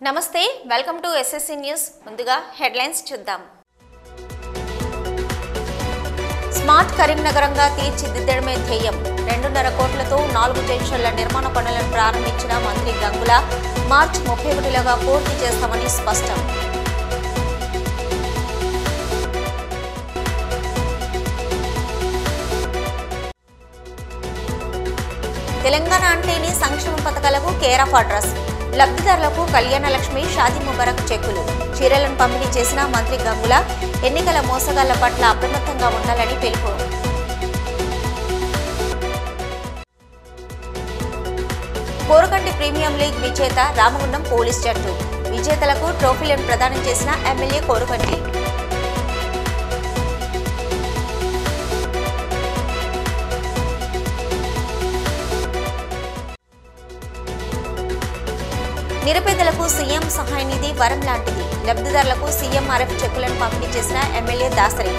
నమస్తే welcome to SSC news ముందుగా headlines చూద్దాం స్మార్ట్ కరీంనగరంగా తీర్చిదిద్దడమే ధ్యేయం రెండున్నర కోట్లతో నాలుగు జంక్షన్ల నిర్మాణ పనులను ప్రారంభించిన మంత్రి గంగుల మార్చి ముప్పై ఒకటిలోగా పూర్తి చేస్తామని స్పష్టం తెలంగాణ అంటేనే సంక్షేమ పథకాలకు కేర్ ఆఫ్ అడ్రస్ లబ్ధిదారులకు కళ్యాణ లక్ష్మి షాదీ ముబారక్ చెక్కులు చీరలను పంపిణీ చేసిన మంత్రి గంగుల ఎన్నికల మోసగాళ్ల పట్ల అప్రమత్తంగా ఉండాలని పిలుపు కోరకంటి ప్రీమియం లీగ్ విజేత రామగుండం పోలీస్ జట్టు విజేతలకు ట్రోఫీలను ప్రదానం చేసిన ఎమ్మెల్యే కోరకంటి నిరుపేదలకు సీఎం సహాయ నిధి వరం లాంటిది లబ్ధిదారులకు సీఎంఆర్ఎఫ్ చెక్కులను పంపిణీ చేసిన ఎమ్మెల్యే దాసరి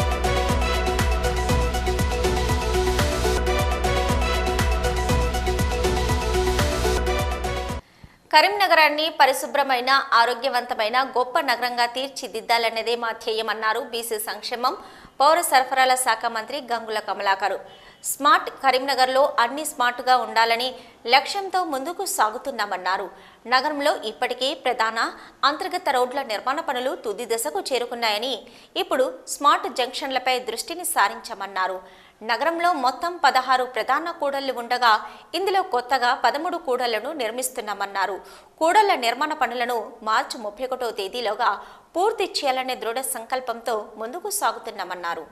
కరీంనగరాన్ని పరిశుభ్రమైన ఆరోగ్యవంతమైన గొప్ప నగరంగా తీర్చిదిద్దాలన్నదే మా ధ్యేయమన్నారు బీసీ సంక్షేమం పౌర సరఫరాల శాఖ మంత్రి గంగుల కమలాకరు స్మార్ట్ కరీంనగర్లో అన్ని స్మార్ట్గా ఉండాలని లక్ష్యంతో ముందుకు సాగుతున్నామన్నారు నగరంలో ఇప్పటికే ప్రధాన అంతర్గత రోడ్ల నిర్మాణ పనులు తుది దశకు చేరుకున్నాయని ఇప్పుడు స్మార్ట్ జంక్షన్లపై దృష్టిని సారించామన్నారు నగరంలో మొత్తం పదహారు ప్రధాన కూడళ్లు ఉండగా ఇందులో కొత్తగా పదమూడు కూడళ్లను నిర్మిస్తున్నామన్నారు కూడళ్ల నిర్మాణ పనులను మార్చి ముప్పై ఒకటో తేదీలోగా పూర్తి చేయాలనే దృఢ సంకల్పంతో ముందుకు సాగుతున్నామన్నారు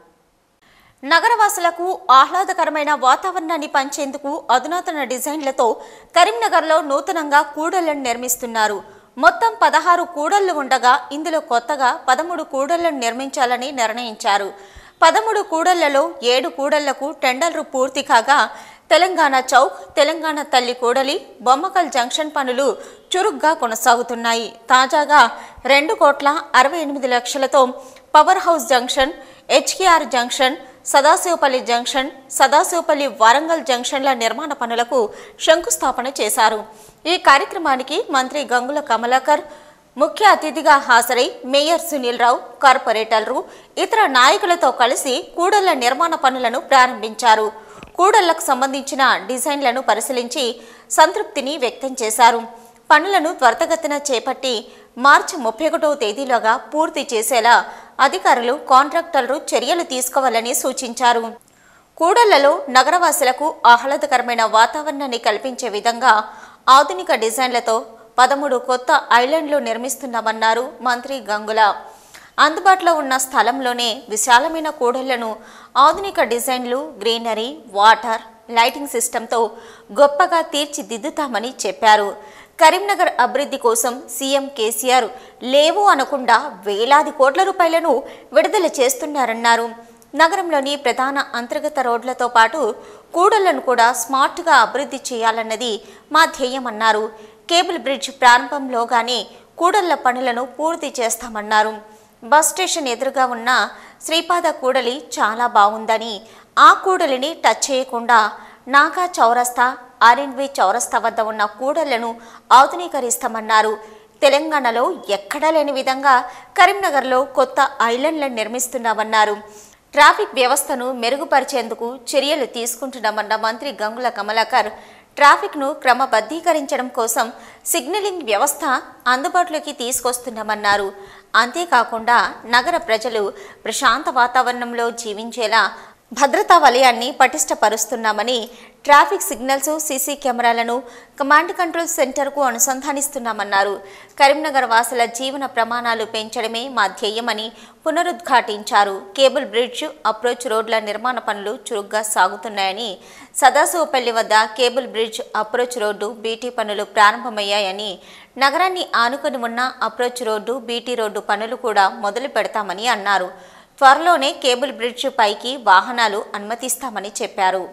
నగరవాసులకు ఆహ్లాదకరమైన వాతావరణాన్ని పంచేందుకు అధునాతన డిజైన్లతో కరీంనగర్లో నూతనంగా కూడళ్లను నిర్మిస్తున్నారు మొత్తం పదహారు కూడళ్లు ఉండగా ఇందులో కొత్తగా పదమూడు కూడళ్లను నిర్మించాలని నిర్ణయించారు పదమూడు కూడళ్లలో ఏడు కూడళ్లకు టెండర్లు పూర్తి కాగా తెలంగాణ చౌక్ తెలంగాణ తల్లి కూడలి బొమ్మకల్ జంక్షన్ పనులు చురుగ్గా కొనసాగుతున్నాయి తాజాగా రెండు కోట్ల అరవై ఎనిమిది లక్షలతో power house junction HKR junction Sadasivapalli junction Sadasivapalli Warangal జంక్షన్ల నిర్మాణ పనులకు శంకుస్థాపన చేశారు ఈ కార్యక్రమానికి మంత్రి గంగుల కమలాకర్ ముఖ్య అతిథిగా హాజరై మేయర్ సునీల్ రావు కార్పొరేటర్లు ఇతర నాయకులతో కలిసి కూడళ్ల నిర్మాణ పనులను ప్రారంభించారు కూడళ్లకు సంబంధించిన డిజైన్లను పరిశీలించి సంతృప్తిని వ్యక్తం చేశారు పనులను త్వరితగతిన చేపట్టి మార్చి ముప్పై ఒకటవ తేదీలోగా పూర్తి చేసేలా అధికారులు కాంట్రాక్టర్లు చర్యలు తీసుకోవాలని సూచించారు కూడళ్లలో నగరవాసులకు ఆహ్లాదకరమైన వాతావరణాన్ని కల్పించే విధంగా ఆధునిక డిజైన్లతో పదమూడు కొత్త ఐలాండ్లు నిర్మిస్తున్నామన్నారు మంత్రి గంగుల అందుబాటులో ఉన్న స్థలంలోనే విశాలమైన కూడళ్లను ఆధునిక డిజైన్లు గ్రీనరీ వాటర్ లైటింగ్ సిస్టంతో గొప్పగా తీర్చిదిద్దుతామని చెప్పారు కరీంనగర్ అభివృద్ధి కోసం సీఎం కేసీఆర్ లేవు అనకుండా వేలాది కోట్ల రూపాయలను విడుదల చేస్తున్నారన్నారు నగరంలోని ప్రధాన అంతర్గత రోడ్లతో పాటు కూడళ్లను కూడా స్మార్ట్గా అభివృద్ధి చేయాలన్నది మా ధ్యేయమన్నారు కేబుల్ బ్రిడ్జ్ ప్రారంభంలోగానే కూడళ్ల పనులను పూర్తి చేస్తామన్నారు బస్ స్టేషన్ ఎదురుగా ఉన్న శ్రీపాద కూడలి చాలా బాగుందని ఆ కూడలిని టచ్ చేయకుండా నాగా చౌరస్తా ఆర్ఎన్వి చౌరస్తా వద్ద ఉన్న కూడళ్లను ఆధునీకరిస్తామన్నారు తెలంగాణలో ఎక్కడా లేని విధంగా కరీంనగర్లో కొత్త ఐలాండ్లను నిర్మిస్తున్నామన్నారు ట్రాఫిక్ వ్యవస్థను మెరుగుపరిచేందుకు చర్యలు తీసుకుంటున్నామన్న మంత్రి గంగుల కమలాకర్ ట్రాఫిక్ను క్రమబద్ధీకరించడం కోసం సిగ్నలింగ్ వ్యవస్థ అందుబాటులోకి తీసుకొస్తున్నామన్నారు అంతేకాకుండా నగర ప్రజలు ప్రశాంత వాతావరణంలో జీవించేలా భద్రతా వలయాన్ని పటిష్టపరుస్తున్నామని ట్రాఫిక్ సిగ్నల్స్ సీసీ కెమెరాలను కమాండ్ కంట్రోల్ సెంటర్కు అనుసంధానిస్తున్నామన్నారు కరీంనగర్ వాసుల జీవన ప్రమాణాలు పెంచడమే మా ధ్యేయమని పునరుద్ఘాటించారు కేబుల్ బ్రిడ్జ్ అప్రోచ్ రోడ్ల నిర్మాణ పనులు చురుగ్గా సాగుతున్నాయని సదాశివపల్లి వద్ద cable bridge approach road BT పనులు ప్రారంభమయ్యాయని నగరాన్ని ఆనుకొని ఉన్న అప్రోచ్ రోడ్డు బీటీ రోడ్డు పనులు కూడా మొదలు పెడతామని అన్నారు త్వరలోనే కేబుల్ బ్రిడ్జ్ పైకి వాహనాలు అనుమతిస్తామని చెప్పారు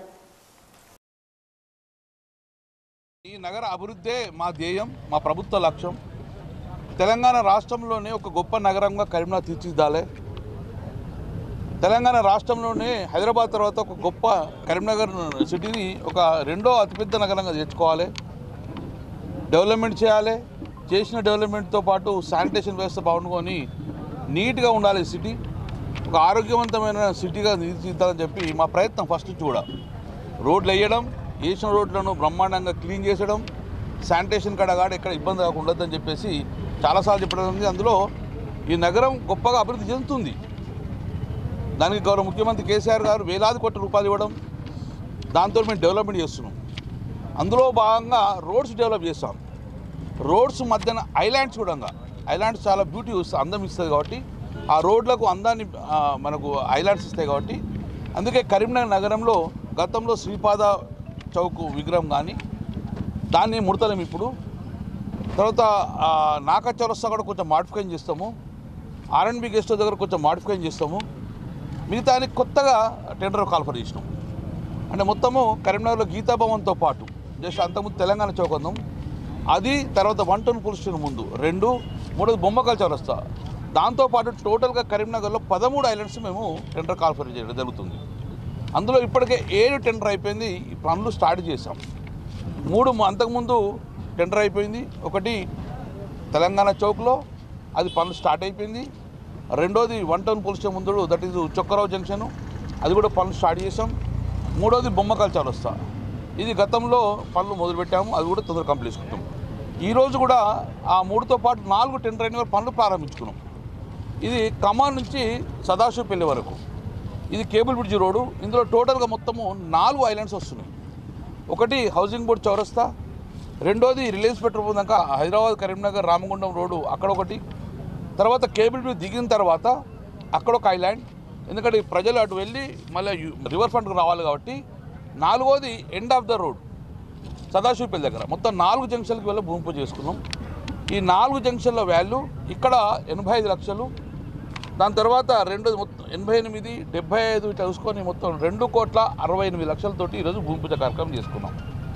ఈ నగర అభివృద్ధే మా ధ్యేయం మా ప్రభుత్వ లక్ష్యం తెలంగాణ రాష్ట్రంలోనే ఒక గొప్ప నగరంగా కరీంనగర్ తీర్చిదిద్దాలి తెలంగాణ రాష్ట్రంలోనే హైదరాబాద్ తర్వాత ఒక గొప్ప కరీంనగర్ సిటీని ఒక రెండో అతిపెద్ద నగరంగా తెచ్చుకోవాలి డెవలప్మెంట్ చేయాలి చేసిన డెవలప్మెంట్తో పాటు శానిటేషన్ వ్యవస్థ బాగుండుకొని నీట్గా ఉండాలి సిటీ ఒక ఆరోగ్యవంతమైన సిటీగా తీర్చిదిద్దాలని చెప్పి మా ప్రయత్నం ఫస్ట్ నుంచి కూడా రోడ్లు వేయడం వేసిన రోడ్లను బ్రహ్మాండంగా క్లీన్ చేసడం శానిటేషన్ కడగాడ ఎక్కడ ఇబ్బంది కాకుండా ఉండొద్దని చెప్పేసి చాలాసార్లు చెప్పడం జరిగింది అందులో ఈ నగరం గొప్పగా అభివృద్ధి చెందుతుంది దానికి గౌరవ ముఖ్యమంత్రి కేసీఆర్ గారు వేలాది కోట్ల రూపాయలు ఇవ్వడం దాంతో మేము డెవలప్మెంట్ చేస్తున్నాం అందులో భాగంగా రోడ్స్ డెవలప్ చేస్తాం రోడ్స్ మధ్యన ఐలాండ్స్ కూడా ఐలాండ్స్ చాలా బ్యూటీ వస్తుంది అందం ఇస్తుంది కాబట్టి ఆ రోడ్లకు అందాన్ని ఆ, మనకు ఐలాండ్స్ ఇస్తాయి కాబట్టి అందుకే కరీంనగర్ నగరంలో గతంలో శ్రీపాద చౌక్ విగ్రహం కానీ దాన్ని ముడతలేము ఇప్పుడు తర్వాత ఆ, నాకా చౌరస్తా కూడా కొంచెం మాడిఫికేషన్ చేస్తాము ఆర్ఎన్బి గెస్ట్ హౌస్ దగ్గర కొంచెం మాడిఫికేషన్ చేస్తాము మిగతాని కొత్తగా టెండర్ కాల్ఫర్ చేసినాం అంటే మొత్తము కరీంనగర్లో గీతాభవన్తో పాటు జస్ట్ అంతకుముందు తెలంగాణ చౌకందం అది తర్వాత వన్ టౌన్ పోలీస్ స్టేషన్ ముందు రెండు మూడోది బొమ్మకల్ చౌరస్తా దాంతోపాటు టోటల్గా కరీంనగర్లో పదమూడు ఐలాండ్స్ మేము టెండర్ కాల్ఫర్ చేయడం జరుగుతుంది అందులో ఇప్పటికే ఏడు టెండర్ అయిపోయింది ఈ పనులు స్టార్ట్ చేసాం మూడు మ- అంతకుముందు టెండర్ అయిపోయింది ఒకటి తెలంగాణ చౌక్లో అది పనులు స్టార్ట్ అయిపోయింది రెండోది వన్ టౌన్ పోలీస్ స్టేషన్ ముందు దట్ ఈజ్ చొక్కరావు జంక్షన్ అది కూడా పనులు స్టార్ట్ చేసాం మూడోది బొమ్మకాల చౌరస్తా ఇది గతంలో పనులు మొదలుపెట్టాము అది కూడా తొందరగా కంప్లీట్ చేసుకుంటాం ఈరోజు కూడా ఆ మూడుతో పాటు నాలుగు టెండర్ అయిన పనులు ప్రారంభించుకున్నాం ఇది కమాన్ నుంచి సదాశివపల్లి వరకు ఇది కేబుల్ బ్రిడ్జ్ రోడ్డు ఇందులో టోటల్గా మొత్తము నాలుగు ఐలాండ్స్ వస్తున్నాయి ఒకటి హౌసింగ్ బోర్డ్ చౌరస్తా రెండోది రిలయన్స్ పెట్రోల్ దాకా హైదరాబాద్ కరీంనగర్ రామగుండం రోడ్డు అక్కడ ఒకటి తర్వాత కేబుల్ బ్రిడ్జ్ దిగిన తర్వాత అక్కడ ఒక ఐలాండ్ ఎందుకంటే ఈ ప్రజలు అటు వెళ్ళి మళ్ళీ రివర్ ఫ్రంట్కి రావాలి కాబట్టి నాలుగోది end of the road Sadasivapalli దగ్గర మొత్తం నాలుగు జంక్షన్లకు వెళ్ళి భూమి పూజ చేసుకున్నాం ఈ నాలుగు జంక్షన్ల వాల్యూ ఇక్కడ ఎనభై ఐదు లక్షలు దాని తర్వాత రెండు మొత్తం ఎనభై ఎనిమిది డెబ్బై ఐదు ఇట్లా చూసుకొని మొత్తం రెండు కోట్ల అరవై ఎనిమిది లక్షలతోటి ఈరోజు భూమి పూజ కార్యక్రమం చేసుకున్నాం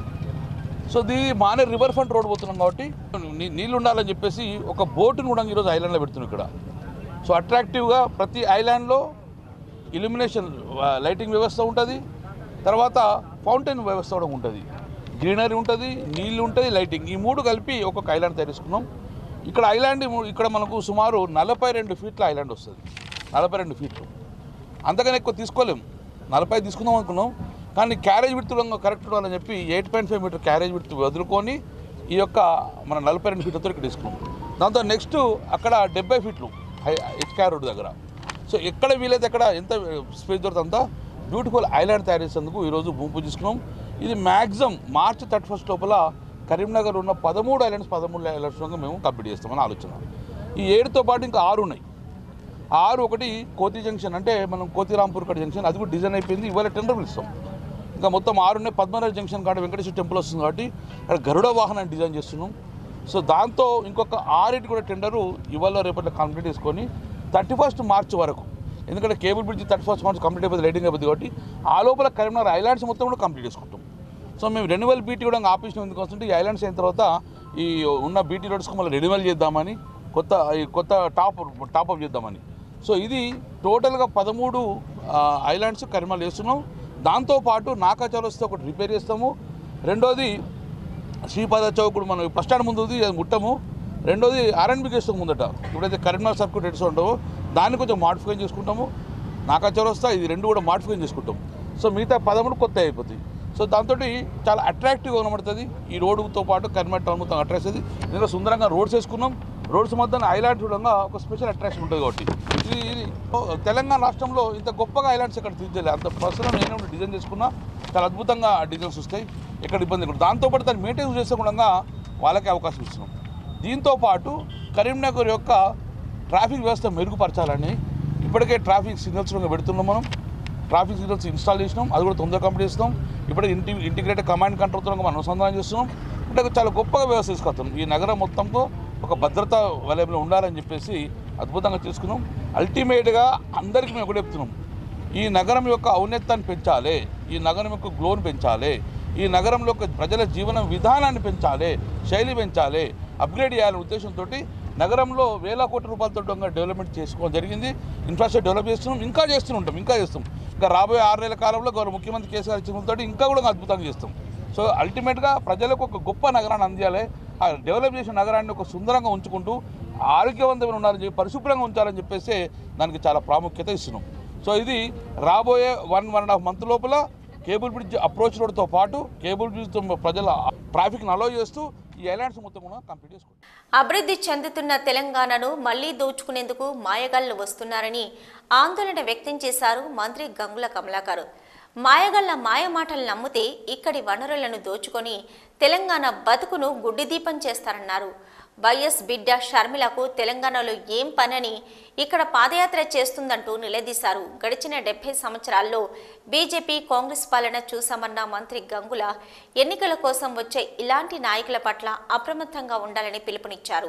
సో ఇది మానే రివర్ ఫ్రంట్ రోడ్ పోతున్నాం కాబట్టి నీ- నీళ్ళు ఉండాలని చెప్పేసి ఒక బోటును కూడా ఈరోజు ఐలాండ్లో పెడుతున్నాం ఇక్కడ సో అట్రాక్టివ్గా ప్రతి ఐలాండ్లో ఇల్యూమినేషన్ లైటింగ్ వ్యవస్థ ఉంటుంది తర్వాత ఫౌంటైన్ వ్యవస్థ కూడా ఉంటుంది గ్రీనరీ ఉంటుంది నీళ్ళు ఉంటుంది లైటింగ్ ఈ మూడు కలిపి ఒక్కొక్క ఐలాండ్ తయారుకున్నాం ఇక్కడ ఐలాండ్ ము- ఇక్కడ మనకు సుమారు నలభై రెండు ఫీట్ల ఐలాండ్ వస్తుంది నలభై రెండు ఫీట్లు అంతకన్నా ఎక్కువ తీసుకోలేం నలభై తీసుకుందాం అనుకున్నాం కానీ క్యారేజ్ విడుతులంగా కరెక్ట్ ఉండాలని చెప్పి eight point five meter carriage విడుతు వదులుకొని ఈ యొక్క మన నలభై రెండు ఫీట్లతో ఇక్కడ తీసుకున్నాం దాంతో నెక్స్ట్ అక్కడ డెబ్బై ఫీట్లు హెచ్కా రోడ్ దగ్గర సో ఎక్కడ వీలైతే అక్కడ ఎంత స్పేస్ దొరుకుతుంది అంతా బ్యూటిఫుల్ ఐలాండ్ తయారు చేసేందుకు ఈరోజు భూమి పూజ చేసుకున్నాం ఇది మ్యాక్సిమం మార్చి థర్టీ ఫస్ట్ లోపల కరీంనగర్ ఉన్న పదమూడు ఐలాండ్స్ పదమూడు ఐలాండ్స్ మేము కంప్లీట్ చేస్తామని ఆలోచన ఈ ఏడుతో పాటు ఇంకా ఆరు ఉన్నాయి ఆరు ఒకటి కోతి జంక్షన్ అంటే మనం కోతిరాంపూర్ కడ జంక్షన్ అది కూడా డిజైన్ అయిపోయింది ఇవాళ టెండర్ పిలుస్తాం ఇంకా మొత్తం ఆరు ఉన్నాయి పద్మనాభ జంక్షన్ కాడ వెంకటేశ్వర టెంపుల్ వస్తుంది కాబట్టి అక్కడ గరుడ వాహనాన్ని డిజైన్ చేస్తున్నాం సో దాంతో ఇంకొక ఆరింటి కూడా టెండరు ఇవాళ రేపట్లో కంప్లీట్ చేసుకొని థర్టీ ఫస్ట్ మార్చ్ వరకు ఎందుకంటే cable bridge thirty first March complete అయిపోతుంది లైటింగ్ అయిపోతుంది కాబట్టి ఆ లోపల కరీంనగర్ ఐలాండ్స్ మొత్తం కూడా కంప్లీట్ చేసుకుంటాం సో మేము రెన్యువల్ బీటీ కూడా ఆపేసిన ఎందుకు వస్తుంటే ఈ ఐలాండ్స్ అయిన తర్వాత ఈ ఉన్న బీటీ రోడ్స్కి మళ్ళీ రెన్యువల్ చేద్దామని కొత్త ఈ కొత్త టాప్ టాప్అప్ చేద్దామని సో ఇది టోటల్గా పదమూడు ఆ, ఐలాండ్స్ కరిమాలు వేస్తున్నాం దాంతోపాటు నాకా చౌరస్తా ఒకటి రిపేర్ చేస్తాము రెండోది శ్రీపాద చౌక్ కూడా మనం బస్ స్టాండ్ ముందు ఉంది అది ముట్టము రెండోది ఆర్ఎన్బి గెస్ట్ ముందట ఇప్పుడైతే కరీంనగర్ సర్క్యూట్ ఎట్స్ ఉండవో దాన్ని కొంచెం మాడిఫికేషన్ చేసుకుంటాము నాకా చౌరస్తా ఇది రెండు కూడా మాడిఫికేషన్ చేసుకుంటాం సో మిగతా పదమూడు కొత్త అయిపోతాయి సో దాంతో చాలా అట్రాక్టివ్గా కనబడుతుంది ఈ రోడ్డుతో పాటు కరీంనగర్ టౌన్ మొత్తం అట్రాక్ట్ అవుతుంది దీనిలో సుందరంగా రోడ్స్ వేసుకున్నాం రోడ్స్ మొత్తం ఐలాండ్ చూడంగా ఒక స్పెషల్ అట్రాక్షన్ ఉంటుంది కాబట్టి ఇది ఇది తెలంగాణ రాష్ట్రంలో ఇంత గొప్పగా ఐలాండ్స్ ఇక్కడ తీర్చలేదు అంత పర్సనల్ నేను డిజైన్ చేసుకున్నా చాలా అద్భుతంగా డిజైన్స్ వస్తాయి ఎక్కడ ఇబ్బంది కూడా దాంతోపాటు దాన్ని మెయింటైన్ చేసే కూడా వాళ్ళకే అవకాశం ఇస్తున్నాం దీంతో పాటు కరీంనగర్ యొక్క ట్రాఫిక్ వ్యవస్థ మెరుగుపరచాలని ఇప్పటికే ట్రాఫిక్ సిగ్నల్స్ కూడా పెడుతున్నాం మనం ట్రాఫిక్ సిగ్నల్స్ ఇన్స్టాల్ చేసినాం అది కూడా తొందరగా కంప్లీట్ చేస్తాం ఇప్పుడు ఇంటి ఇంటిగ్రేటెడ్ కమాండ్ కంట్రోల్తో మనం అనుసంధానం చేస్తున్నాం అంటే చాలా గొప్పగా వ్యవస్థ తీసుకొస్తాం ఈ నగరం మొత్తంతో ఒక భద్రత వలయంలో ఉండాలని చెప్పేసి అద్భుతంగా చేసుకున్నాం అల్టిమేట్గా అందరికీ మేము ఒకటి చెప్తున్నాం ఈ నగరం యొక్క ఔన్నత్యాన్ని పెంచాలి ఈ నగరం యొక్క గ్లోని పెంచాలి ఈ నగరంలో యొక్క ప్రజల జీవన విధానాన్ని పెంచాలి శైలి పెంచాలి అప్గ్రేడ్ చేయాలనే ఉద్దేశంతో నగరంలో వేల కోట్ల రూపాయలతో డెవలప్మెంట్ చేసుకోవడం జరిగింది ఇన్ఫ్రాస్ట్రక్చర్ డెవలప్ చేస్తున్నాం ఇంకా చేస్తూనే ఉంటాం ఇంకా చేస్తాం ఇంకా రాబోయే ఆరు నెలల కాలంలో గౌరవ ముఖ్యమంత్రి కేసీఆర్ ఇచ్చినతో ఇంకా కూడా అద్భుతంగా చేస్తాం సో అల్టిమేట్గా ప్రజలకు ఒక గొప్ప నగరాన్ని అందియాలి ఆ డెవలప్ చేసిన నగరాన్ని ఒక సుందరంగా ఉంచుకుంటూ ఆరోగ్యవంతమైన ఉండాలని చెప్పి పరిశుభ్రంగా ఉంచాలని చెప్పేసి దానికి చాలా ప్రాముఖ్యత ఇస్తున్నాం సో ఇది రాబోయే one one and half month లోపల కేబుల్ బ్రిడ్జ్ అప్రోచ్ రోడ్తో పాటు కేబుల్ బ్రిడ్జ్తో ప్రజల ట్రాఫిక్ని అలో చేస్తూ ఈ ఐలాండ్స్ మొత్తం కూడా కంప్లీట్ చేసుకుంటాం అభివృద్ధి చెందుతున్న తెలంగాణను మళ్లీ దోచుకునేందుకు మాయగాళ్లు వస్తున్నారని ఆందోళన వ్యక్తం చేశారు మంత్రి గంగుల కమలాకర్ మాయగళ్ల మాయ మాటలు నమ్మితే ఇక్కడి వనరులను దోచుకొని తెలంగాణ బతుకును గుడ్డిదీపం చేస్తారన్నారు వైఎస్ బిడ్డ షర్మిలకు తెలంగాణలో ఏం పనని ఇక్కడ పాదయాత్ర చేస్తుందంటూ నిలదీశారు గడిచిన డెబ్బై సంవత్సరాల్లో బీజేపీ కాంగ్రెస్ పాలన చూశామన్న మంత్రి గంగుల ఎన్నికల కోసం వచ్చే ఇలాంటి నాయకుల పట్ల అప్రమత్తంగా ఉండాలని పిలుపునిచ్చారు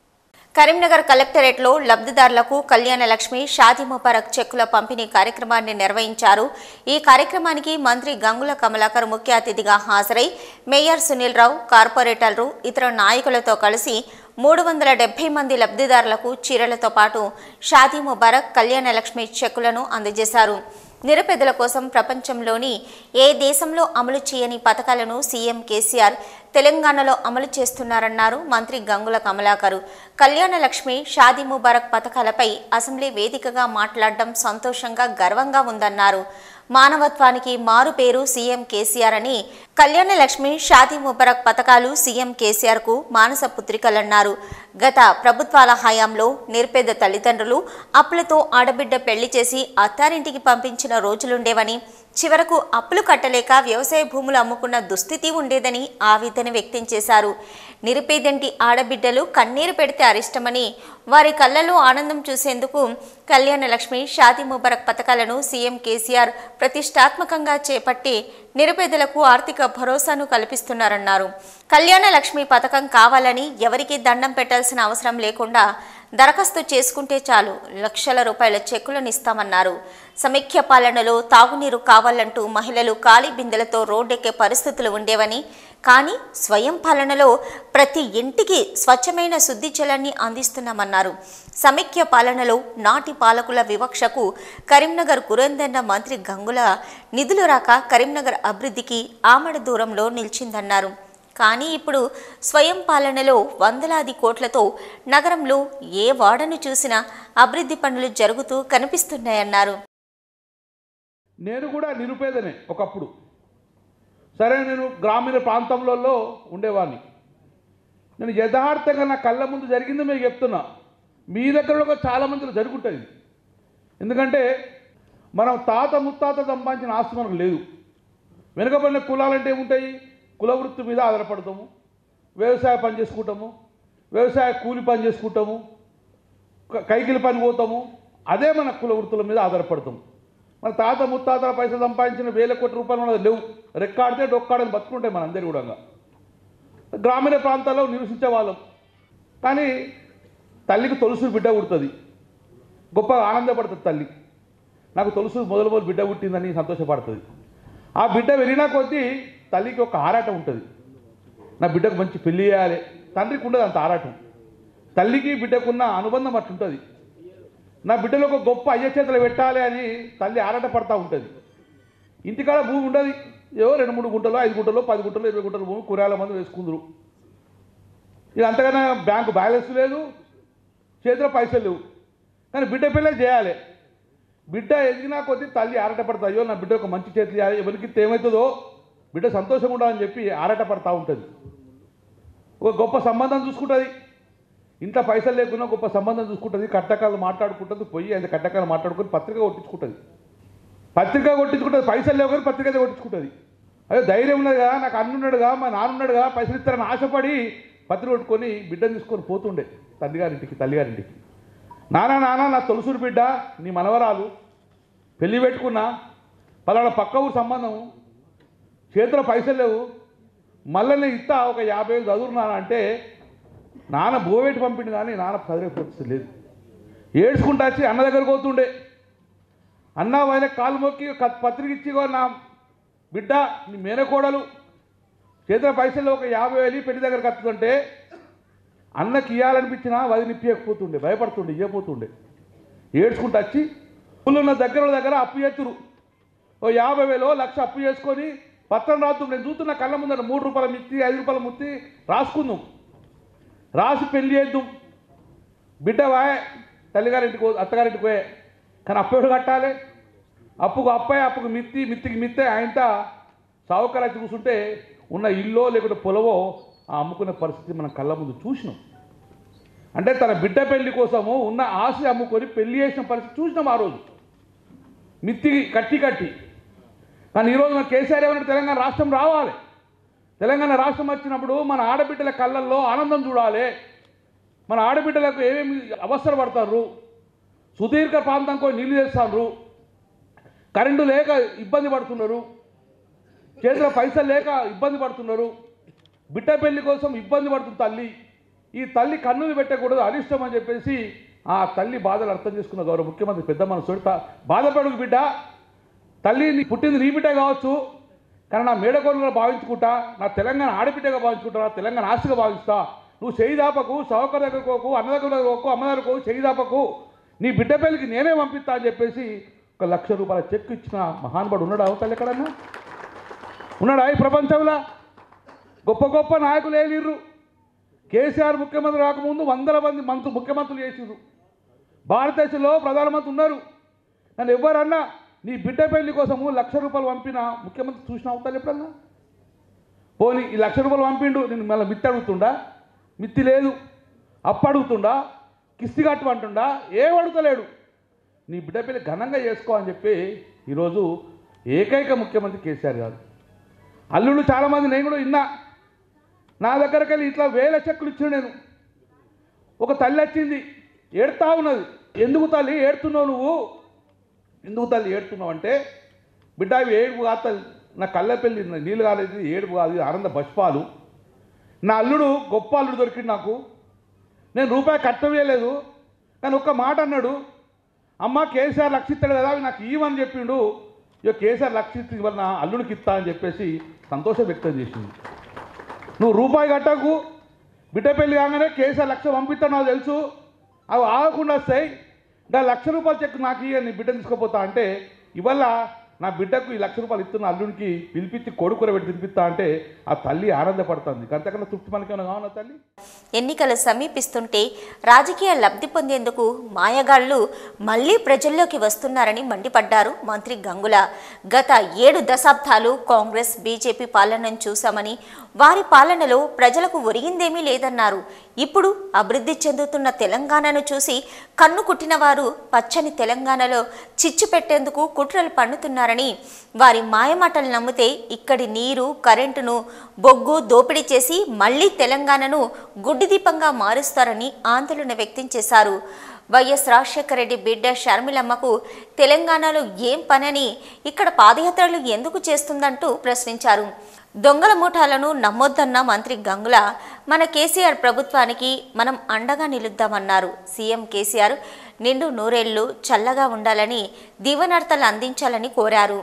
కరీంనగర్ కలెక్టరేట్లో లబ్ధిదారులకు కళ్యాణ లక్ష్మి షాదీ ముబారక్ చెక్కుల పంపిణీ కార్యక్రమాన్ని నిర్వహించారు ఈ కార్యక్రమానికి మంత్రి గంగుల కమలాకర్ ముఖ్య అతిథిగా హాజరై మేయర్ సునీల్ రావు కార్పొరేటర్లు ఇతర నాయకులతో కలిసి మూడు వందల డెబ్బై మంది లబ్ధిదారులకు చీరలతో పాటు షాదీ ముబారక్ కళ్యాణ లక్ష్మి చెక్కులను అందజేశారు నిరుపేదల కోసం ప్రపంచంలోని ఏ దేశంలో అమలు చేయని పథకాలను సీఎం కేసీఆర్ తెలంగాణలో అమలు చేస్తున్నారన్నారు మంత్రి గంగుల కమలాకరు కళ్యాణ లక్ష్మి షాదీ ముబారక్ పథకాలపై అసెంబ్లీ వేదికగా మాట్లాడడం సంతోషంగా గర్వంగా ఉందన్నారు మానవత్వానికి మారు పేరు సీఎం కేసీఆర్ అని కళ్యాణ లక్ష్మి షాదీ ముబారక్ పథకాలు సీఎం కేసీఆర్ కు మానస పుత్రికలన్నారు గత ప్రభుత్వాల హయాంలో నిరుపేద తల్లిదండ్రులు అప్పులతో ఆడబిడ్డ పెళ్లి చేసి అత్తారింటికి పంపించిన రోజులుండేవని చివరకు అప్పులు కట్టలేక వ్యవసాయ భూములు అమ్ముకున్న దుస్థితి ఉండేదని ఆవేదన వ్యక్తం చేశారు నిరుపేదంటి ఆడబిడ్డలు కన్నీరు పెడితే అరిష్టమని వారి కళ్ళలో ఆనందం చూసేందుకు కళ్యాణ లక్ష్మి షాదీ ముబారక్ పథకాలను సీఎం కేసీఆర్ ప్రతిష్టాత్మకంగా చేపట్టి నిరుపేదలకు ఆర్థిక భరోసాను కల్పిస్తున్నారన్నారు కళ్యాణ లక్ష్మి పథకం కావాలని ఎవరికీ దండం పెట్టాల్సిన అవసరం లేకుండా దరఖాస్తు చేసుకుంటే చాలు లక్షల రూపాయల చెక్కులను ఇస్తామన్నారు సమైక్య పాలనలో తాగునీరు కావాలంటూ మహిళలు ఖాళీ బిందెలతో రోడ్డెక్కే పరిస్థితులు ఉండేవని కానీ స్వయం పాలనలో ప్రతి ఇంటికి స్వచ్ఛమైన శుద్ధి జలాన్ని అందిస్తున్నామన్నారు సమైక్య పాలనలో నాటి పాలకుల వివక్షకు కరీంనగర్ గురేందన్న మంత్రి గంగుల నిధులు రాక కరీంనగర్ అభివృద్ధికి ఆమడ దూరంలో నిలిచిందన్నారు కానీ ఇప్పుడు స్వయం పాలనలో వందలాది కోట్లతో నగరంలో ఏ వాడను చూసినా అభివృద్ధి పనులు జరుగుతూ కనిపిస్తున్నాయన్నారు నేను కూడా నిరుపేదనే ఒకప్పుడు సరే నేను గ్రామీణ ప్రాంతంలో ఉండేవాడిని నేను యథార్థంగా నా కళ్ళ ముందు జరిగింది మీకు చెప్తున్నా మీ దగ్గర కూడా చాలా మందిలో జరుగుంటుంది ఎందుకంటే మనం తాత ముత్తాత సంపాదించిన ఆస్తి మనకు లేదు వెనుకబడిన కులాలంటే ఏముంటాయి కుల వృత్తి మీద ఆధారపడతాము వ్యవసాయ పని చేసుకుంటాము వ్యవసాయ కూలి పని చేసుకుంటాము క- కైకిలి పని పోతాము అదే మన కుల వృత్తుల మీద ఆధారపడతాము మన తాత ముత్తాతల పైసలు సంపాదించిన వేల కోట్ల రూపాయలు మనది లేవు రెక్కాడితే డొక్కాడని బతుకుంటాయి మన అందరి కూడా గ్రామీణ ప్రాంతాల్లో నివసించే వాళ్ళం కానీ తల్లికి తొలుసు బిడ్డ పుడుతుంది గొప్ప ఆనందపడుతుంది తల్లి నాకు తొలుసు మొదలు మొదలు బిడ్డ పుట్టిందని సంతోషపడుతుంది ఆ బిడ్డ వెళ్ళినా కొద్దీ తల్లికి ఒక ఆరాటం ఉంటుంది నా బిడ్డకు మంచి పెళ్లి చేయాలి తండ్రికి ఉండదు అంత ఆరాటం తల్లికి బిడ్డకున్న అనుబంధం అట్లుంటుంది నా బిడ్డలో ఒక గొప్ప అయ్య చేతులు పెట్టాలి అని తల్లి ఆరాట పడతా ఉంటుంది ఇంటికాడ భూమి ఉండదు ఏవో రెండు మూడు గుంటలు ఐదు గుంటలు పది గుంటలు ఇరవై గుంటలు భూమి కూరగాయల మంది వేసుకుందరు ఇక అంతకన్నా బ్యాంకు బ్యాలెన్స్ లేదు చేతిలో పైసలు లేవు కానీ బిడ్డ పిల్లలు చేయాలి బిడ్డ ఎదిగినా కొద్దీ తల్లి ఆరాటపడతా అయ్యో నా బిడ్డ ఒక మంచి చేతి చేయాలి ఎవరికి ఏమవుతుందో బిడ్డ సంతోషంగా ఉండాలని చెప్పి ఆరాటపడతా ఉంటుంది ఒక గొప్ప సంబంధం చూసుకుంటుంది ఇంట్లో పైసలు లేకున్నా గొప్ప సంబంధం చూసుకుంటుంది కట్టకాలు మాట్లాడుకుంటుంది పోయి ఆయన కట్టకాలు మాట్లాడుకొని పత్రిక కొట్టించుకుంటుంది పత్రిక కొట్టించుకుంటుంది పైసలు లేవు కానీ పత్రిక అయితే కొట్టించుకుంటుంది అదే ధైర్యం ఉన్నది కదా నాకు అన్న ఉన్నాడుగా మా నాన్న ఉన్నాడుగా పైసలు ఇస్తారని ఆశపడి పత్రిక కొట్టుకొని బిడ్డను తీసుకొని పోతుండే తల్లిగారింటికి తల్లిగారింటికి నానా నాన్న నా తొలసూరు బిడ్డ నీ మనవరాలు పెళ్లి పెట్టుకున్నా పలానా పక్క ఊరు సంబంధం చేతిలో పైసలు లేవు మళ్ళీ నేను ఇస్తా ఒక యాభై వేలు చదువున్నాను అంటే నాన్న బోవేటి పంపిండు కానీ నాన్న చదివే పరిస్థితి లేదు ఏడ్చుకుంటా వచ్చి అన్న దగ్గరకు పోతుండే అన్న ఆయన కాలు మొక్కి క- పత్రిక ఇచ్చి "ఇగో నా బిడ్డ నీ మేనకోడలు చేతిలో పైసలు ఒక యాభై వేలు పెళ్లి దగ్గరకు వస్తుందంటే అన్నకి ఇవ్వాలనిపించినా వదిలి ఇప్పియకపోతుండే భయపడుతుండే ఇవ్వకపోతుండే ఏడ్చుకుంటూ వచ్చి ఊళ్ళో దగ్గర వాళ్ళ దగ్గర అప్పు చేతురు ఓ యాభై వేలో లక్ష అప్పు చేసుకొని పత్రం రాదు నేను చూస్తున్న కళ్ళ ముందర మూడు రూపాయల మిత్తి ఐదు రూపాయల ముత్తి రాసుకుందాం రాసి పెళ్లి చేద్దాం బిడ్డ వాయ్ తల్లిగారింటికి పో- అత్తగారింటికి పోయే కానీ అప్పు ఎవడు కట్టాలి అప్పుకు అప్పాయి అప్పుకు మిత్తి మిత్తికి మిత్తే ఆయనతో సావుకారు వచ్చి కూర్చుంటే ఉన్న ఇల్లో లేకుంటే పొలవో ఆ అమ్ముకునే పరిస్థితి మనం కళ్ళ ముందు చూసినాం అంటే తన బిడ్డ పెళ్లి కోసము ఉన్న ఆశ అమ్ముకొని పెళ్లి చేసిన పరిస్థితి చూసినాం ఆ రోజు మిత్తి కట్టి కట్టి కానీ ఈరోజు మన కేసీఆర్ ఏమన్నా తెలంగాణ రాష్ట్రం రావాలి తెలంగాణ రాష్ట్రం వచ్చినప్పుడు మన ఆడబిడ్డల కళ్ళల్లో ఆనందం చూడాలి మన ఆడబిడ్డలకు ఏమేమి అవసరం పడతారు సుదీర్ఘ ప్రాంతంకో నీళ్లు చేస్తారు కరెంటు లేక ఇబ్బంది పడుతున్నారు చేతిలో పైసలు లేక ఇబ్బంది పడుతున్నారు బిడ్డ పెళ్లి కోసం ఇబ్బంది పడుతుంది తల్లి ఈ తల్లి కన్నులు పెట్టకూడదు అరిష్టం అని చెప్పేసి ఆ తల్లి బాధలు అర్థం చేసుకున్న గౌరవ ముఖ్యమంత్రి పెద్ద మనసు బాధపడకు బిడ్డ తల్లి నీ పుట్టింది నీ బిడ్డ కావచ్చు కానీ నా మేడకోరుగా భావించుకుంటా నా తెలంగాణ ఆడబిడ్డగా భావించుకుంటా నా తెలంగాణ ఆస్తిగా భావిస్తా నువ్వు చేయి దాపకు సౌకర్య దగ్గర పోకు అన్న దగ్గర పోకు అమ్మ దగ్గర పోకు చేయి దాపకు నీ బిడ్డ పెళ్ళికి నేనే పంపిస్తా అని చెప్పేసి ఒక లక్ష రూపాయల చెక్ ఇచ్చిన మహానుభావుడు ఉన్నాడా అవతల ఎక్కడన్నా ఉన్నాడా ఈ ప్రపంచంలో గొప్ప గొప్ప నాయకులు ఏలిర్రు కేసీఆర్ ముఖ్యమంత్రి రాకముందు వందల మంది మంత్రులు ముఖ్యమంత్రులు చేసిర్రు భారతదేశంలో ప్రధానమంత్రి ఉన్నారు నన్ను ఎవరన్నా నీ బిడ్డ పెళ్లి కోసము లక్ష రూపాయలు పంపిన ముఖ్యమంత్రి చూసిన అవుతారు ఎప్పుడన్నా పోనీ ఈ లక్ష రూపాయలు పంపిండు నేను మళ్ళీ మిత్తి అడుగుతుండా మిత్తి లేదు అప్పు అడుగుతుండా కిస్తి కట్టు అంటుండా ఏం అడుగుతలేడు నీ బిడ్డ పెళ్లి ఘనంగా చేసుకో అని చెప్పి ఈరోజు ఏకైక ముఖ్యమంత్రి కేసీఆర్ గారు అల్లుళ్ళు చాలామంది నేను కూడా విన్నా నా దగ్గరికి వెళ్ళి ఇట్లా వేల చెక్కులు ఇచ్చిన నేను ఒక తల్లి వచ్చింది ఏడుతా ఉన్నది ఎందుకు తల్లి ఏడుతున్నావు నువ్వు ఎందుకు తల్లి ఏడుతున్నావు అంటే బిడ్డ ఇవి ఏడుపు కాదు తల్లి నా కళ్ళ పెళ్ళి నీళ్ళు కాలేదు ఏడుపు కాదు ఇది ఆనంద బష్పాలు నా అల్లుడు గొప్ప అల్లుడు దొరికింది నాకు నేను రూపాయి కట్టవేయలేదు కానీ ఒక్క మాట అన్నాడు అమ్మ కేసీఆర్ లక్షిస్తాడు కదా అవి నాకు ఇవ్వని చెప్పిండు ఇక కేసీఆర్ లక్షిస్తే ఇవాళ నా అల్లుడికి ఇస్తా అని చెప్పేసి సంతోషం వ్యక్తం చేసింది నువ్వు రూపాయి కట్టకు బిడ్డ పెళ్లి కాగానే కేసీఆర్ లక్ష పంపిస్తాను నాకు తెలుసు అవి ఆగకుండా వస్తాయి ఇంకా లక్ష రూపాయలు చెక్ నాకు ఇయ్య నీ బిడ్డ తీసుకుపోతా అంటే ఇవాళ నా బిడ్డకు ఈ లక్ష రూపాయలు ఇస్తున్న అల్లుడికి పిలిపించి కొడుకుర పెట్టి తినిపిస్తా అంటే ఆ తల్లి ఆనందపడుతుంది అంతకన్నా తృప్తి మనకేమైనా కావాలా తల్లి ఎన్నికలు సమీపిస్తుంటే రాజకీయ లబ్ధి పొందేందుకు మాయగాళ్లు మళ్లీ ప్రజల్లోకి వస్తున్నారని మండిపడ్డారు మంత్రి గంగుల గత ఏడు దశాబ్దాలు కాంగ్రెస్ బీజేపీ పాలనను చూశామని వారి పాలనలో ప్రజలకు ఒరిగిందేమీ లేదన్నారు ఇప్పుడు అభివృద్ధి చెందుతున్న తెలంగాణను చూసి కన్ను కుట్టిన వారు పచ్చని తెలంగాణలో చిచ్చు పెట్టేందుకు కుట్రలు పన్నుతున్నారని వారి మాయమాటలు నమ్మితే ఇక్కడి నీరు కరెంటును బొగ్గు దోపిడీ చేసి మళ్లీ తెలంగాణను గుడ్డి దీపంగా మారుస్తారని ఆందోళన వ్యక్తం చేశారు వైఎస్ రాజశేఖర రెడ్డి బిడ్డ షర్మిలమ్మకు తెలంగాణలో ఏం పనని ఇక్కడ పాదయాత్రలు ఎందుకు చేస్తుందంటూ ప్రశ్నించారు దొంగల ముఠాలను నమ్మొద్దన్న మంత్రి గంగుల మన కేసీఆర్ ప్రభుత్వానికి మనం అండగా నిలుద్దామన్నారు సీఎం కేసీఆర్ నిండు నూరేళ్లు చల్లగా ఉండాలని దీవనార్థాలు అందించాలని కోరారు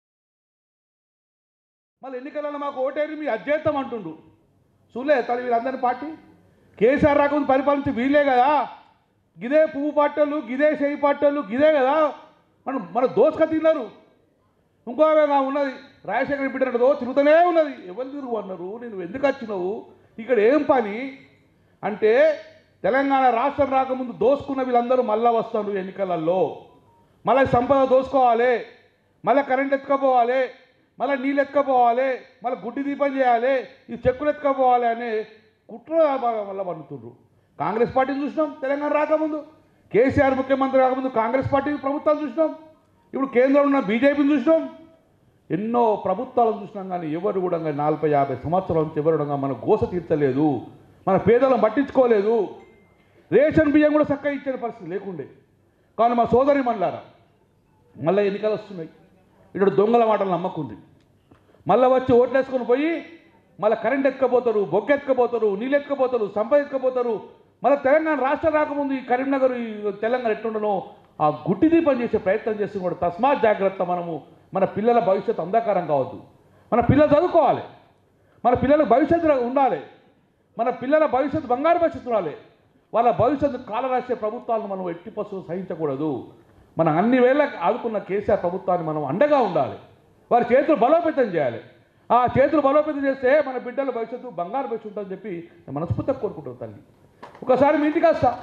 మళ్ళీ ఎన్నికలలో మాకు ఓటేరి మీ అధ్యయతం అంటుండు చూలే తల్లి వీళ్ళందరి పార్టీ కేసీఆర్ రాకముందు పరిపాలించి వీళ్ళే కదా గిదే పువ్వు పార్టీలు గిదే చేయి పార్టీలు గిదే కదా మనం మన దోసుక తిన్నారు ఇంకో ఆమె ఉన్నది రాజశేఖర బిడ్డతో తిరుగుతూనే ఉన్నది ఎవరు తిరుగు అన్నారు నేను ఎందుకు వచ్చినావు ఇక్కడ ఏం పని అంటే తెలంగాణ రాష్ట్రం రాకముందు దోసుకున్న వీళ్ళందరూ మళ్ళా వస్తారు ఎన్నికలలో మళ్ళీ సంపద దోసుకోవాలి మళ్ళీ కరెంట్ ఎత్తుకపోవాలి మళ్ళీ నీళ్ళు ఎత్తుకపోవాలి మళ్ళీ గుడ్డి దీపం చేయాలి ఈ చెక్కులు ఎత్తుకపోవాలి అనే కుట్ర వల్ల పన్నుతుండ్రు కాంగ్రెస్ పార్టీని చూసినాం తెలంగాణ రాకముందు కేసీఆర్ ముఖ్యమంత్రి రాకముందు కాంగ్రెస్ పార్టీ ప్రభుత్వాలు చూసినాం ఇప్పుడు కేంద్రంలో ఉన్న బీజేపీని చూసినాం ఎన్నో ప్రభుత్వాలను చూసినాం కానీ ఎవరు కూడా ఇంకా నలభై యాభై సంవత్సరాల నుంచి ఎవరు కూడా మన గోస తీర్చలేదు మన పేదలను పట్టించుకోలేదు రేషన్ బియ్యం కూడా చక్కగా ఇచ్చే పరిస్థితి లేకుండే కానీ మా సోదరి మళ్ళారా మళ్ళీ ఎన్నికలు వస్తున్నాయి ఇక్కడ దొంగల మాటలు నమ్మకుంది మళ్ళీ వచ్చి ఓట్లు వేసుకొని పోయి మళ్ళీ కరెంట్ ఎత్తుకపోతారు బొగ్గ ఎత్తుకపోతారు నీళ్ళు ఎత్తుకపోతారు సంపద ఎత్తుకపోతారు మళ్ళీ తెలంగాణ రాష్ట్రం రాకముందు ఈ కరీంనగర్ ఈ తెలంగాణ ఎట్లుండనో ఆ గుడ్డి దీపం చేసే ప్రయత్నం చేస్తుంది కూడా తస్మాత్ జాగ్రత్త మనము మన పిల్లల భవిష్యత్తు అంధకారం కావద్దు మన పిల్లలు చదువుకోవాలి మన పిల్లల భవిష్యత్తు ఉండాలి మన పిల్లల భవిష్యత్తు బంగారు భవిష్యత్తు ఉండాలి వాళ్ళ భవిష్యత్తు కాలరాసే ప్రభుత్వాలను మనం ఎట్టి పశువు సహించకూడదు మనం అన్ని వేళ ఆదుకున్న కేసీఆర్ ప్రభుత్వాన్ని మనం అండగా ఉండాలి వారి చేతులు బలోపేతం చేయాలి ఆ చేతులు బలోపేతం చేస్తే మన బిడ్డల భవిష్యత్తు బంగారు భవిష్యత్తు అని చెప్పి నేను మనస్ఫూర్తిగా కోరుకుంటాను తల్లి ఒకసారి మీ ఇంటికి వస్తా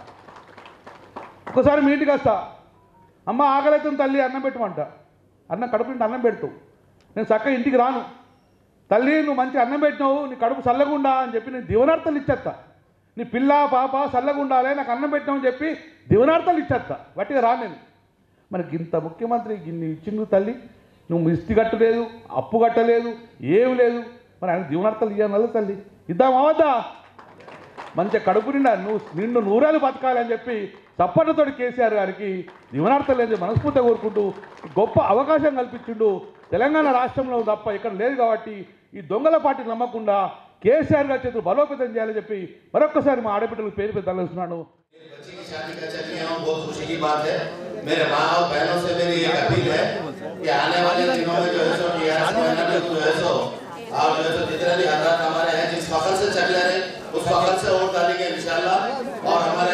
ఒకసారి మీ ఇంటికి వస్తా అమ్మ ఆకలితుంది తల్లి అన్నం పెట్టమంట అన్నం కడుపు నిండా అన్నం పెడతావు నేను చక్కగా ఇంటికి రాను తల్లి నువ్వు మంచి అన్నం పెట్టినావు నీ కడుపు చల్లగుండా అని చెప్పి నేను దివనార్థాలు ఇచ్చేస్తా నీ పిల్ల పాప చల్లగుండాలే నాకు అన్నం పెట్టినావు అని చెప్పి దివనార్థాలు ఇచ్చేస్తా వట్టిగా రాను నేను మనకి ఇంత ముఖ్యమంత్రి ఇన్ని ఇచ్చిండు తల్లి నువ్వు ఇస్తి కట్టలేదు అప్పు కట్టలేదు ఏమి లేదు మరి ఆయన దీవనార్థాలు ఇవ్వాలి తల్లి ఇద్దామా వద్దా మంచిగా కడుపు నిండా నువ్వు నిండు నూరేళ్ళు బతకాలి అని చెప్పి చప్పట్లతో కేసీఆర్ గారికి దీవనార్థం లేదు మనస్ఫూర్తిగా కోరుకుంటూ గొప్ప అవకాశం కల్పించిండు తెలంగాణ రాష్ట్రంలో తప్ప ఇక్కడ లేదు కాబట్టి ఈ దొంగల పార్టీ నమ్మకుండా కేసీఆర్ గారి చేతులు బలోపేతం చేయాలని చెప్పి మరొక్కసారి మా ఆడబిడ్డలకు పేరు పెద్ద తలస్తున్నాను बच्ची की शादी का चल रही हूँ बहुत खुशी की बात है मेरे माँ और बहनों से मेरी एक अपील है कि आने वाले दिनों में जो है सो टीआरएस महीना में जो है सो आप जो है सो जितने भी हालात हमारे हैं जिस फखर से चल रहे हैं उस फखर से वोट डालेंगे इंशाल्लाह और हमारे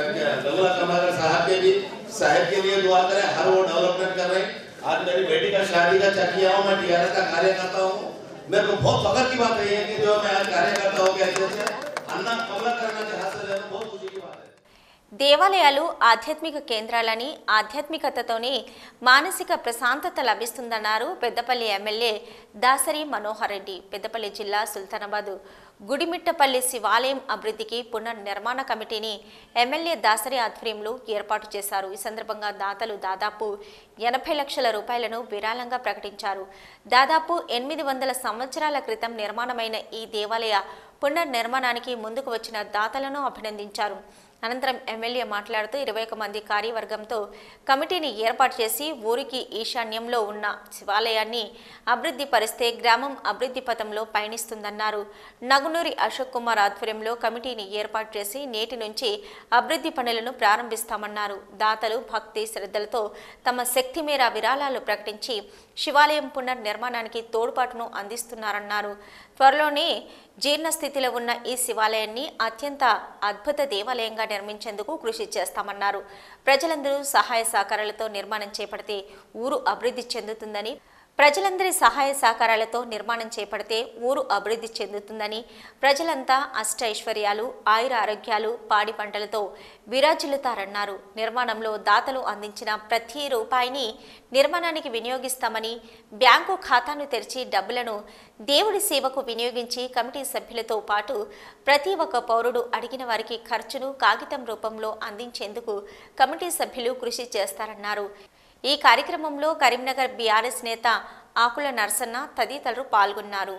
गंगला कमागर साहब के भी साहब के लिए दुआ करें हर वो डेवलपमेंट कर रहे हैं आज मेरी बेटी का शादी का चल किया हूँ मैं टीआरएस का कार्यकर्ता हूँ मेरे को बहुत फखर की बात है ये कि जो मैं आज कार्यकर्ता हो गया जैसे अन्ना कमला करना के हाथ से ले रहा हूं, बहुत खुशी की बात है దేవాలయాలు ఆధ్యాత్మిక కేంద్రాలని ఆధ్యాత్మికతతోనే మానసిక ప్రశాంతత లభిస్తుందన్నారు పెద్దపల్లి ఎమ్మెల్యే దాసరి మనోహర్ రెడ్డి పెద్దపల్లి జిల్లా సుల్తానాబాద్ గుడిమిట్టపల్లి శివాలయం అభివృద్ధికి పునర్నిర్మాణ కమిటీని ఎమ్మెల్యే దాసరి ఆధ్వర్యంలో ఏర్పాటు చేశారు ఈ సందర్భంగా దాతలు దాదాపు ఎనభై లక్షల రూపాయలను విరాళంగా ప్రకటించారు దాదాపు ఎనిమిది వందల సంవత్సరాల క్రితం నిర్మాణమైన ఈ దేవాలయ పునర్నిర్మాణానికి ముందుకు వచ్చిన దాతలను అభినందించారు అనంతరం ఎమ్మెల్యే మాట్లాడుతూ ఇరవై ఒక మంది కార్యవర్గంతో కమిటీని ఏర్పాటు చేసి ఊరికి ఈశాన్యంలో ఉన్న శివాలయాన్ని అభివృద్ధి పరిస్తే గ్రామం అభివృద్ధి పథంలో పయనిస్తుందన్నారు నగునూరి అశోక్ కుమార్ ఆధ్వర్యంలో కమిటీని ఏర్పాటు చేసి నేటి నుంచి అభివృద్ధి పనులను ప్రారంభిస్తామన్నారు దాతలు భక్తి శ్రద్ధలతో తమ శక్తి మేర విరాళాలు ప్రకటించి శివాలయం పునర్నిర్మాణానికి తోడ్పాటును అందిస్తున్నారన్నారు త్వరలోనే జీర్ణ స్థితిలో ఉన్న ఈ శివాలయాన్ని అత్యంత అద్భుత దేవాలయంగా నిర్మించేందుకు కృషి చేస్తామన్నారు ప్రజలందరూ సహాయ సహకారాలతో నిర్మాణం చేపడితే ఊరు అభివృద్ధి చెందుతుందని ప్రజలందరి సహాయ సహకారాలతో నిర్మాణం చేపడితే ఊరు అభివృద్ధి చెందుతుందని ప్రజలంతా అష్టైశ్వర్యాలు ఆయుర ఆరోగ్యాలు పాడి పంటలతో విరాజిల్లుతారన్నారు నిర్మాణంలో దాతలు అందించిన ప్రతి రూపాయిని నిర్మాణానికి వినియోగిస్తామని బ్యాంకు ఖాతాను తెరిచి డబ్బులను దేవుడి సేవకు వినియోగించి కమిటీ సభ్యులతో పాటు ప్రతి ఒక్క పౌరుడు అడిగిన వారికి ఖర్చును కాగితం రూపంలో అందించేందుకు కమిటీ సభ్యులు కృషి చేస్తారన్నారు ఈ కార్యక్రమంలో కరీంనగర్ బీఆర్ఎస్ నేత ఆకుల నరసన్న తదితరులు పాల్గొన్నారు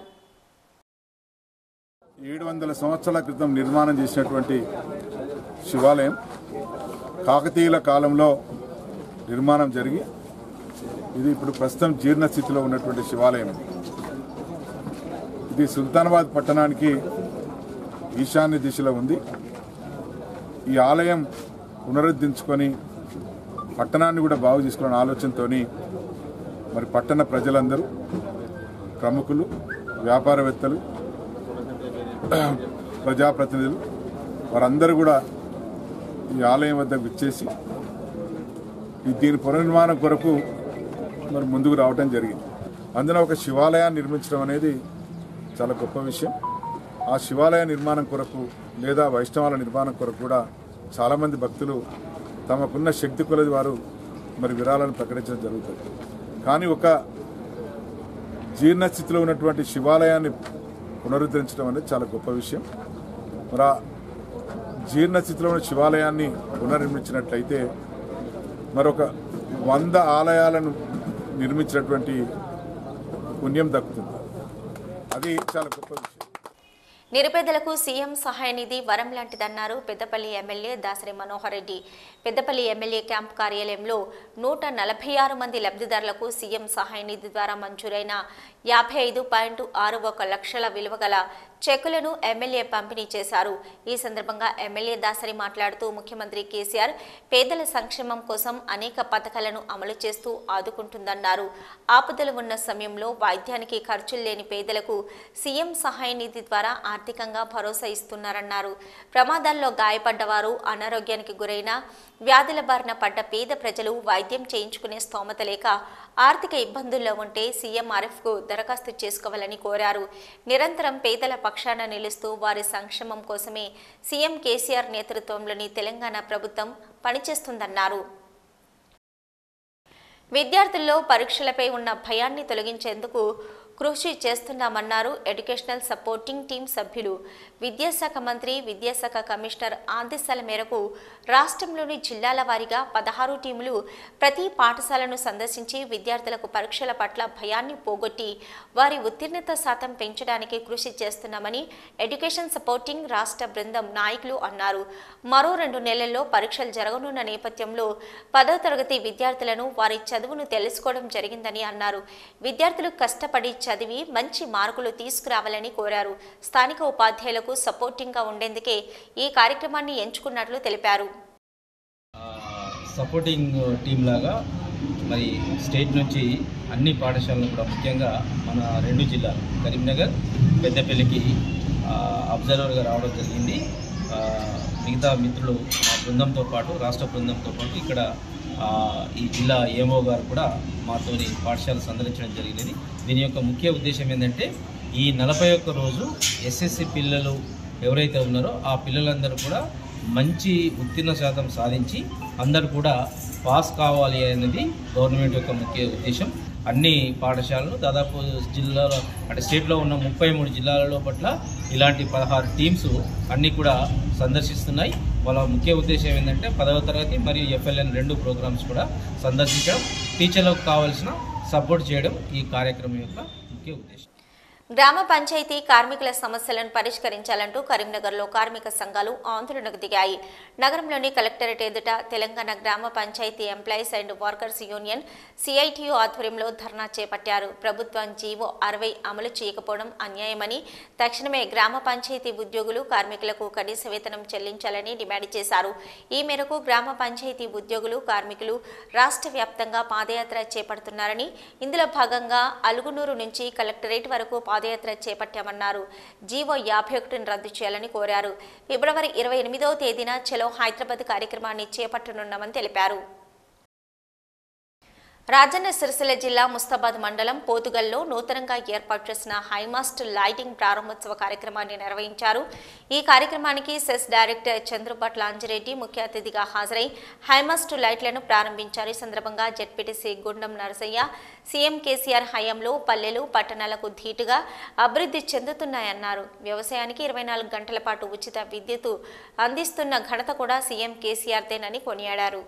ఏడు వందల సంవత్సరాల క్రితం నిర్మాణం చేసినటువంటి శివాలయం కాకతీయుల కాలంలో నిర్మాణం జరిగి ఇది ఇప్పుడు ప్రస్తుతం జీర్ణ స్థితిలో ఉన్నటువంటి శివాలయం ఇది. ఇది సుల్తానాబాద్ పట్టణానికి ఈశాన్య దిశలో ఉంది ఈ ఆలయం పునరుద్ధరించుకొని పట్టణాన్ని కూడా బాగు చేసుకునే ఆలోచనతో మరి పట్టణ ప్రజలందరూ ప్రముఖులు వ్యాపారవేత్తలు ప్రజాప్రతినిధులు వారందరూ కూడా ఈ ఆలయం వద్దకు విచ్చేసి ఈ దీని పునర్నిర్మాణం కొరకు మరి ముందుకు రావటం జరిగింది అందులో ఒక శివాలయాన్ని నిర్మించడం అనేది చాలా గొప్ప విషయం ఆ శివాలయ నిర్మాణం కొరకు లేదా వైష్ణవాల నిర్మాణం కొరకు కూడా చాలామంది భక్తులు తమకున్న శక్తి కొలది వారు మరి విరాళాలను ప్రకటించడం జరుగుతుంది కానీ ఒక జీర్ణస్థితిలో ఉన్నటువంటి శివాలయాన్ని పునరుద్ధరించడం అనేది చాలా గొప్ప విషయం మరి ఆ జీర్ణస్థితిలో ఉన్న శివాలయాన్ని పునర్నిర్మించినట్లయితే మరొక వంద ఆలయాలను నిర్మించినటువంటి పుణ్యం దక్కుతుంది అది చాలా గొప్ప విషయం నిరుపేదలకు సీఎం సహాయ నిధి వరం లాంటిదన్నారు Peddapalli MLA Dasari Manohar Reddy Peddapalli MLA camp కార్యాలయంలో నూట నలభై ఆరు మంది లబ్ధిదారులకు సీఎం సహాయ నిధి ద్వారా మంజూరైన యాభై ఐదు పాయింట్ ఆరు ఒక లక్షల విలువ గల చెక్కులను ఎమ్మెల్యే పంపిణీ చేశారు ఈ సందర్భంగా ఎమ్మెల్యే దాసరి మాట్లాడుతూ ముఖ్యమంత్రి కేసీఆర్ పేదల సంక్షేమం కోసం అనేక పథకాలను అమలు చేస్తూ ఆదుకుంటుందన్నారు ఆపదలు ఉన్న సమయంలో వైద్యానికి ఖర్చులు లేని పేదలకు సీఎం సహాయ నిధి ద్వారా ఆర్థిక ఆర్థికంగా భరోసా ఇస్తున్నారన్నారు ప్రమాదాల్లో గాయపడ్డవారు అనారోగ్యానికి గురైన వ్యాధుల బారిన పడ్డ పేద ప్రజలు వైద్యం చేయించుకునే స్తోమత లేక ఆర్థిక ఇబ్బందుల్లో ఉంటే సీఎంఆర్ఎఫ్కు దరఖాస్తు చేసుకోవాలని కోరారు నిరంతరం పేదల పక్షాన నిలుస్తూ వారి సంక్షేమం కోసమే సీఎం కేసీఆర్ నేతృత్వంలోని తెలంగాణ ప్రభుత్వం పనిచేస్తుందన్నారు విద్యార్థుల్లో పరీక్షలపై ఉన్న భయాన్ని తొలగించేందుకు కృషి చేస్తున్నామన్నారు ఎడ్యుకేషనల్ సపోర్టింగ్ టీం సభ్యులు విద్యాశాఖ మంత్రి విద్యాశాఖ కమిషనర్ ఆదేశాల మేరకు రాష్ట్రంలోని జిల్లాల వారీగా పదహారు టీములు ప్రతి పాఠశాలను సందర్శించి విద్యార్థులకు పరీక్షల పట్ల భయాన్ని పోగొట్టి వారి ఉత్తీర్ణత శాతం పెంచడానికి కృషి చేస్తున్నామని ఎడ్యుకేషన్ సపోర్టింగ్ రాష్ట్ర బృందం నాయకులు అన్నారు మరో రెండు నెలల్లో పరీక్షలు జరగనున్న నేపథ్యంలో పదో తరగతి విద్యార్థులను వారి చదువును తెలుసుకోవడం జరిగిందని అన్నారు విద్యార్థులు కష్టపడి చదివి మంచి మార్కులు తీసుకురావాలని కోరారు స్థానిక ఉపాధ్యాయులకు సపోర్టింగ్గా ఉండేందుకే ఈ కార్యక్రమాన్ని ఎంచుకున్నట్లు తెలిపారు సపోర్టింగ్ టీం లాగా మరి స్టేట్ నుంచి అన్ని పాఠశాలలు కూడా ముఖ్యంగా మన రెండు జిల్లాలు కరీంనగర్ పెద్దపల్లికి ఆ, అబ్జర్వర్గా రావడం జరిగింది ఆ, మిగతా మిత్రులు మా బృందంతో పాటు రాష్ట్ర బృందంతో పాటు ఇక్కడ ఆ, ఈ జిల్లా ఏమో గారు కూడా మాతోని పాఠశాల సందర్శించడం జరిగినది దీని యొక్క ముఖ్య ఉద్దేశం ఏంటంటే ఈ నలభై ఒక్క రోజు ఎస్ఎస్సి పిల్లలు ఎవరైతే ఉన్నారో ఆ పిల్లలందరూ కూడా మంచి ఉత్తీర్ణ శాతం సాధించి అందరూ కూడా పాస్ కావాలి అనేది గవర్నమెంట్ యొక్క ముఖ్య ఉద్దేశం అన్ని పాఠశాలలు దాదాపు జిల్లాలో అంటే స్టేట్లో ఉన్న ముప్పై మూడు జిల్లాలలో పట్ల ఇలాంటి పదహారు టీమ్స్ అన్నీ కూడా సందర్శిస్తున్నాయి వాళ్ళ ముఖ్య ఉద్దేశం ఏంటంటే పదవ తరగతి మరియు ఎఫ్ఎల్ఎన్ రెండు ప్రోగ్రామ్స్ కూడా సందర్శించడం టీచర్లకు కావాల్సిన సపోర్ట్ చేయడం ఈ కార్యక్రమం యొక్క ముఖ్య ఉద్దేశం గ్రామ పంచాయతీ కార్మికుల సమస్యలను పరిష్కరించాలంటూ కరీంనగర్లో కార్మిక సంఘాలు ఆందోళనకు దిగాయి నగరంలోని కలెక్టరేట్ ఎదుట తెలంగాణ గ్రామ panchayat employees and workers union CITU ఆధ్వర్యంలో ధర్నా చేపట్టారు ప్రభుత్వం జీవో అరవై అమలు చేయకపోవడం అన్యాయమని తక్షణమే గ్రామ పంచాయతీ ఉద్యోగులు కార్మికులకు కనీస వేతనం చెల్లించాలని డిమాండ్ చేశారు ఈ మేరకు గ్రామ పంచాయతీ ఉద్యోగులు కార్మికులు రాష్ట్ర వ్యాప్తంగా పాదయాత్ర చేపడుతున్నారని ఇందులో భాగంగా అలుగునూరు నుంచి కలెక్టరేట్ వరకు పాదయాత్ర చేపట్టామన్నారు జీవో యాభై ఒకటిని రద్దు చేయాలని కోరారు ఫిబ్రవరి ఇరవై ఎనిమిదవ తేదీన చలో హైదరాబాద్ కార్యక్రమాన్ని చేపట్టనున్నామని తెలిపారు రాజన్న సిరిసిల్ల జిల్లా ముస్తాబాద్ మండలం పోతుగల్లో నూతనంగా ఏర్పాటు చేసిన హైమాస్ట్ లైటింగ్ ప్రారంభోత్సవ కార్యక్రమాన్ని నిర్వహించారు ఈ కార్యక్రమానికి సెస్ డైరెక్టర్ చంద్రపట్ల అంజిరెడ్డి ముఖ్య అతిథిగా హాజరై హైమాస్ట్ లైట్లను ప్రారంభించారు ఈ సందర్భంగా జెడ్పీటీసీ గుండం నరసయ్య సీఎం కేసీఆర్ హయాంలో పల్లెలు పట్టణాలకు ధీటుగా అభివృద్ధి చెందుతున్నాయన్నారు వ్యవసాయానికి ఇరవై నాలుగు గంటల పాటు ఉచిత విద్యుత్ అందిస్తున్న ఘనత కూడా సీఎం కేసీఆర్దేనని కొనియాడారు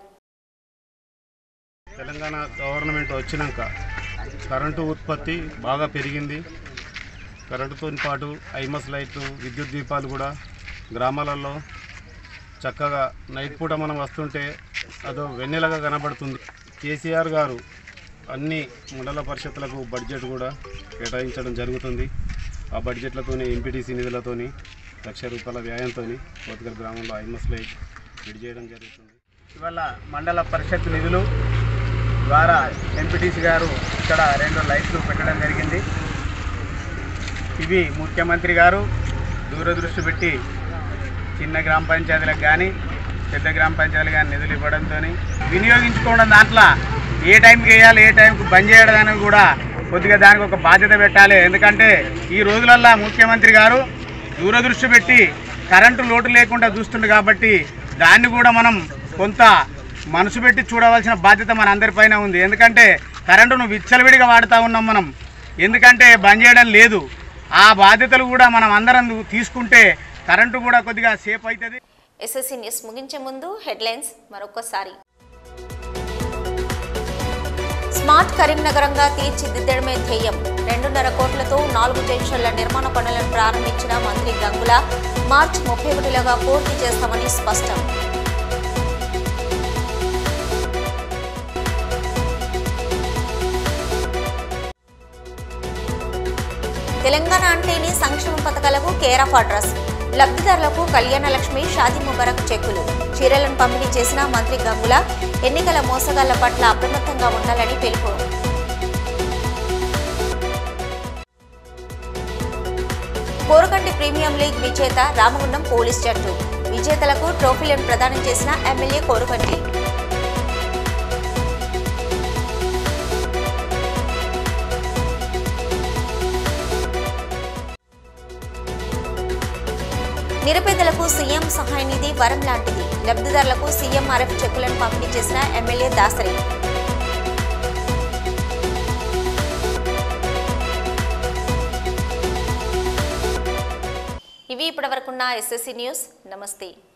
తెలంగాణ గవర్నమెంట్ వచ్చినాక కరెంటు ఉత్పత్తి బాగా పెరిగింది కరెంటుతో పాటు ఐమస్ లైట్లు విద్యుత్ దీపాలు కూడా గ్రామాలలో చక్కగా నైట్ పూట మనం వస్తుంటే అదో వెన్నెలగా కనబడుతుంది కేసీఆర్ గారు అన్ని మండల పరిషత్లకు బడ్జెట్ కూడా కేటాయించడం జరుగుతుంది ఆ బడ్జెట్లతోని ఎంపీటీసీ నిధులతోని లక్ష రూపాయల వ్యయంతో కోతగల్ గ్రామంలో ఐమస్ లైట్ విడి చేయడం జరుగుతుంది ఇవాళ మండల పరిషత్ నిధులు ద్వారా ఎంపీటీసీ గారు ఇక్కడ రెండు లైట్లు పెట్టడం జరిగింది ఇవి ముఖ్యమంత్రి గారు దూరదృష్టి పెట్టి చిన్న గ్రామ పంచాయతీలకు కానీ పెద్ద గ్రామ పంచాయతీలు కానీ నిధులు ఇవ్వడంతో వినియోగించుకోవడం దాంట్లో ఏ టైంకి వేయాలి ఏ టైంకి బంద్ చేయడం అనేది కూడా కొద్దిగా దానికి ఒక బాధ్యత పెట్టాలి ఎందుకంటే ఈ రోజులల్లో ముఖ్యమంత్రి గారు దూరదృష్టి పెట్టి కరెంటు లోటు లేకుండా చూస్తుంది కాబట్టి దాన్ని కూడా మనం కొంత మనసు పెట్టి చూడవలసిన బాధ్యత మన అందరిపైన ఉంది ఎందుకంటే కరెంటును విచ్చలవిడిగా వాడుతూ ఉన్నాం మనం ఎందుకంటే బంద్ చేయడం లేదు ఆ బాధ్యతలు కూడా మనం అందరం తీసుకుంటే కరెంటు కూడా కొద్దిగా సేఫ్ అవుతుంది ఎస్ఎస్సీ న్యూస్ ముగించే ముందు హెడ్లైన్స్ మరొకసారి స్మార్ట్ కరీంనగరంగా తీర్చిదిద్దడమే ధ్యేయం రెండున్నర కోట్లతో నాలుగు జంక్షన్ల నిర్మాణ పనులను ప్రారంభించిన మంత్రి గంగుల మార్చి ముప్పై ఒకటిలోగా పూర్తి చేస్తామని స్పష్టం తెలంగాణ అంటేనే సంక్షేమ పథకాలకు కేర్ ఆఫ్ అడ్రస్ లబ్ధిదారులకు కళ్యాణ లక్ష్మి షాదీ ముబారక్ చెక్కులు చీరలను పంపిణీ చేసిన మంత్రి గంగుల ఎన్నికల మోసగాళ్ల పట్ల అప్రమత్తంగా ఉండాలని పిలుపు కోరకంటి ప్రీమియం లీగ్ విజేత రామగుండం పోలీస్ జట్టు విజేతలకు ట్రోఫీలను ప్రదానం చేసిన ఎమ్మెల్యే కోరకంటి నిరుపేదలకు సీఎం సహాయ నిధి వరం లాంటిది లబ్ధిదారులకు సీఎంఆర్ఎఫ్ చెక్కులను పంపిణీ చేసిన ఎమ్మెల్యే దాసరి ఇవి ఇప్పటివరకున్న ఎస్ఎస్సీ న్యూస్ నమస్తే